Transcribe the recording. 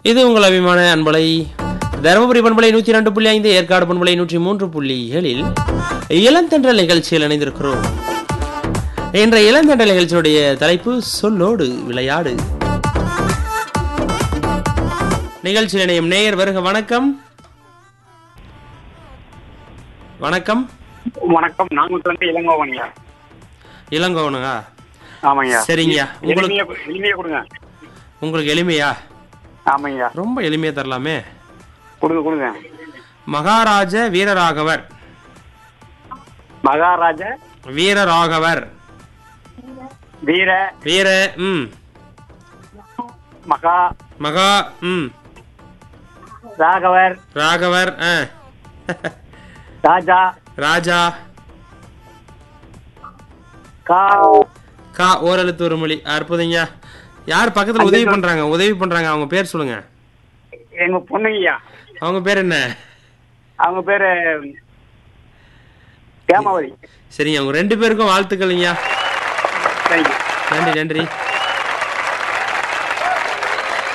இது உங்கள் அபிமான அன்பலை தருமபுரி பண்பலை நூற்றி ரெண்டு புள்ளி ஐந்து ஏற்காடு பண்பலை நூற்றி மூன்று புள்ளி ஏழில் இளந்தென்றல் நிகழ்ச்சியில் இணைந்திருக்கிறோம் இன்றைய இளந்தென்றல் நிகழ்ச்சியுடைய தலைப்பு சொல்லோடு விளையாடு நிகழ்ச்சியில் இணையும் நேயர் வருக வணக்கம் வணக்கம் வணக்கம் நாமக்கல் இருந்து இளங்கோவன்யா இளங்கோவனுங்க ஆமாங்கய்யா சரிங்கய்யா உங்களுக்கு எளிமையா கு- எளிமையா கொடுங்க உங்களுக்கு எளிமையா ஆமாங்கய்யா ரொம்ப எளிமையா தரலாமே கொடுங்க கொடுங்க மகாராஜ வீரராகவர் மகாராஜ வீரராகவர் வீர வீர ம் மகா மகா ம் ராகவர் ராகவர் ஆ ராஜா ராஜா கா கா ஓரெழுத்து ஒரு மொழி அற்புதங்க யார் பக்கத்துல உதவி பண்றாங்க உதவி பண்றாங்க அவங்க பேர் சொல்லுங்க எங்க பொண்ணுங்கய்யா அவங்க பேர் என்ன அவங்க பேரு கேமாவதி சரிங்க அவங்க ரெண்டு பேருக்கும் வாழ்த்துக்கள்ங்கய்யா சரிங்க நன்றி நன்றி